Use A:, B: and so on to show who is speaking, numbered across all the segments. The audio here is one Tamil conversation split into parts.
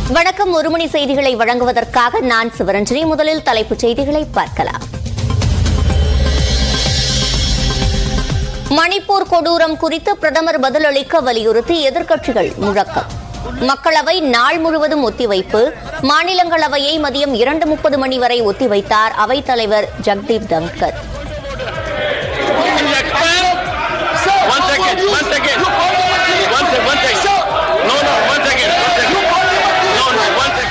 A: வணக்கம் ஒரு மணி செய்திகளை வழங்குவதற்காக நான் சிவரஞ்சனி முதலில் தலைப்புச் செய்திகளை பார்க்கலாம் மணிப்பூர் கொடூரம் குறித்து பிரதமர் பதிலளிக்க வலியுறுத்தி எதிர்க்கட்சிகள் முழக்கம் மக்களவை நாள் முழுவதும் ஒத்திவைப்பு மாநிலங்களவையை மதியம் இரண்டு முப்பது மணி வரை ஒத்திவைத்தார் அவைத்தலைவர் Jagdeep Thangar
B: One second, one second. One second, one second. No, no, one second, one second. No, no, one second.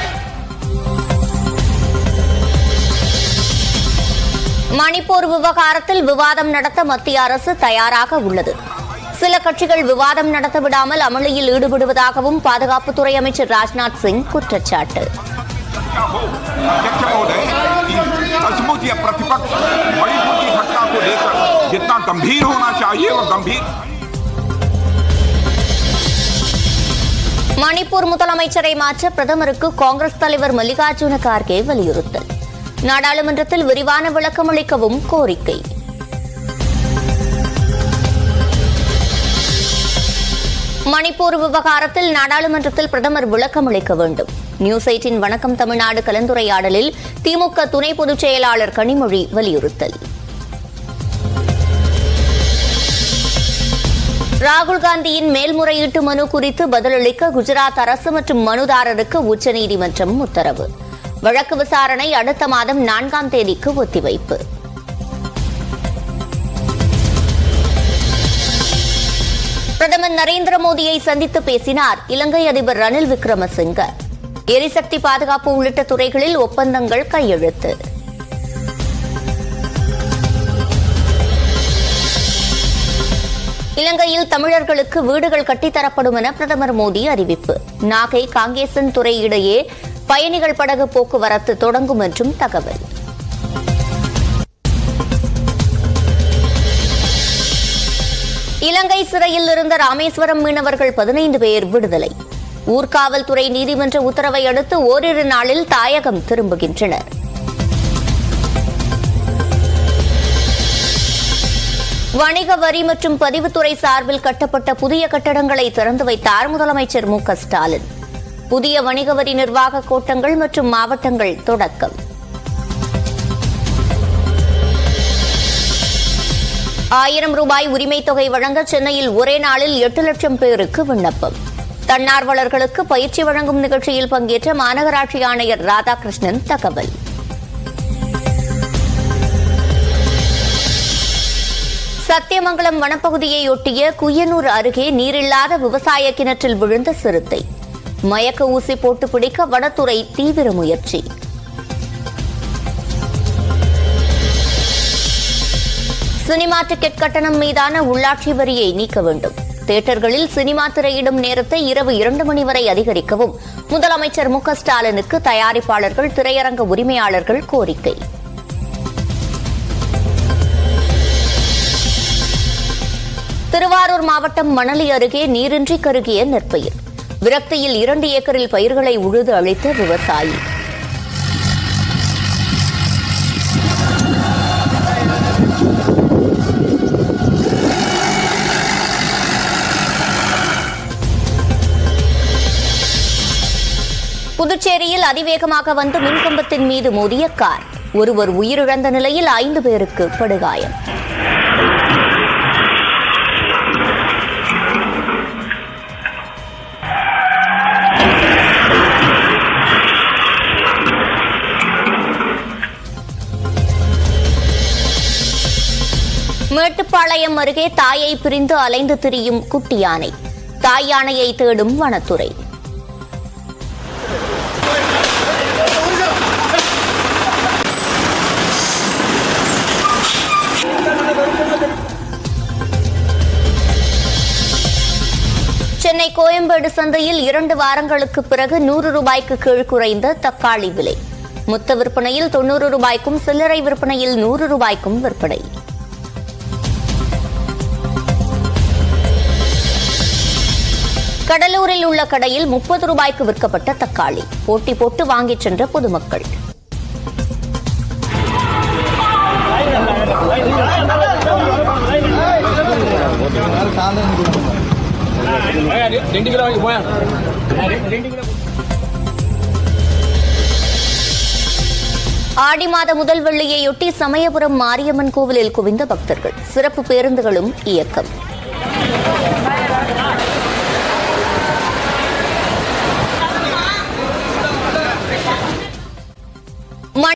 A: Manipur விவகாரத்தில் விவாதம் நடத்த மத்திய அரசு தயாராக உள்ளது சில கட்சிகள் விவாதம் நடத்த விடாமல் அமளியில் ஈடுபடுவதாகவும் பாதுகாப்புத்துறை அமைச்சர் ராஜ்நாத் சிங் குற்றச்சாட்டு
C: हो अध्यक्ष महोदय सचमुच यह प्रतिपक्ष मणिपुर की घटना को लेकर जितना गंभीर होना चाहिए वह गंभीर
A: மணிப்பூர் முதலமைச்சரை மாற்ற பிரதமருக்கு காங்கிரஸ் தலைவர் மல்லிகார்ஜுன கார்கே வலியுறுத்தல் நாடாளுமன்றத்தில் விரிவான விளக்கம் அளிக்கவும் கோரிக்கை மணிப்பூர் விவகாரத்தில் நாடாளுமன்றத்தில் பிரதமர் விளக்கம் அளிக்க வேண்டும் நியூஸ் எயிட்டின் வணக்கம் தமிழ்நாடு கலந்துரையாடலில் திமுக துணை பொதுச் செயலாளர் கனிமொழி வலியுறுத்தல் ராகுல் காந்தியின் மேல்முறையீட்டு மனு குறித்து பதிலளிக்க குஜராத் அரசு மற்றும் மனுதாரருக்கு உச்சநீதிமன்றம் உத்தரவு வழக்கு விசாரணை அடுத்த மாதம் நான்காம் தேதிக்கு ஒத்திவைப்பு பிரதமர் நரேந்திர மோடியை சந்தித்து பேசினார் இலங்கை அதிபர் ரணில் விக்ரமசிங்க எரிசக்தி பாதுகாப்பு உள்ளிட்ட துறைகளில் ஒப்பந்தங்கள் கையெழுத்து இலங்கையில் தமிழர்களுக்கு வீடுகள் கட்டித்தரப்படும் என பிரதமர் மோடி அறிவிப்பு நாகை காங்கேசன் துறை இடையே பயணிகள் படகு போக்குவரத்து தொடங்கும் என்றும் தகவல் இலங்கை சிறையில் இருந்த ராமேஸ்வரம் மீனவர்கள் பதினைந்து பேர் விடுதலை ஊர்காவல்துறை நீதிமன்ற உத்தரவை அடுத்து ஓரிரு நாளில் தாயகம் திரும்புகின்றனர் வணிக வரி மற்றும் பதிவுத்துறை சார்பில் கட்டப்பட்ட புதிய கட்டடங்களை திறந்து வைத்தார் முதலமைச்சர் மு க ஸ்டாலின் புதிய வணிக வரி நிர்வாக கோட்டங்கள் மற்றும் மாவட்டங்கள் தொடக்கம் ஆயிரம் ரூபாய் உரிமைத் தொகை வழங்க சென்னையில் ஒரே நாளில் எட்டு லட்சம் பேருக்கு விண்ணப்பம் தன்னார்வலர்களுக்கு பயிற்சி வழங்கும் நிகழ்ச்சியில் பங்கேற்ற மாநகராட்சி ஆணையர் ராதாகிருஷ்ணன் தகவல் சத்தியமங்கலம் வனப்பகுதியையொட்டிய குய்யனூர் அருகே நீரில்லாத விவசாய கிணற்றில் விழுந்த சிறுத்தை மயக்க ஊசி போட்டு பிடிக்க வனத்துறை தீவிர முயற்சி சினிமா டிக்கெட் கட்டணம் மீதான உள்ளாட்சி வரியை நீக்க வேண்டும் தியேட்டர்களில் சினிமா திரையிடும் நேரத்தை இரவு இரண்டு மணி வரை அதிகரிக்கவும் முதலமைச்சர் மு க ஸ்டாலினுக்கு தயாரிப்பாளர்கள் திரையரங்க உரிமையாளர்கள் கோரிக்கை திருவாரூர் மாவட்டம் மணலி அருகே நீரின்றி கருகிய நெற்பயிர் விரக்தியில் இரண்டு ஏக்கரில் பயிர்களை உழுது அழித்த விவசாயி புதுச்சேரியில் அதிவேகமாக வந்து மின்கம்பத்தின் மீது மோதிய கார் ஒருவர் உயிரிழந்த நிலையில் ஐந்து பேருக்கு படுகாயம் மேட்டுப்பாளையம் அருகே தாயை பிரிந்து அலைந்து திரியும் குட்டி யானை தாய் யானையை தேடும் வனத்துறை சென்னை கோயம்பேடு சந்தையில் இரண்டு வாரங்களுக்கு பிறகு நூறு ரூபாய்க்கு கீழ் குறைந்த தக்காளி விலை மொத்த விற்பனையில் தொன்னூறு ரூபாய்க்கும் சில்லறை விற்பனையில் நூறு ரூபாய்க்கும் விற்பனை கடலூரில் உள்ள கடையில் முப்பது ரூபாய்க்கு விற்கப்பட்ட தக்காளி போட்டி போட்டு வாங்கிச் சென்ற பொதுமக்கள்
B: ரெண்டு கிலோ வாங்கி போயா ரெண்டு கிலோ
A: ஆடி மாத முதல் வெள்ளியையொட்டி சமயபுரம் மாரியம்மன் கோவிலில் குவிந்த பக்தர்கள் சிறப்பு பேருந்துகளும் இயக்கம்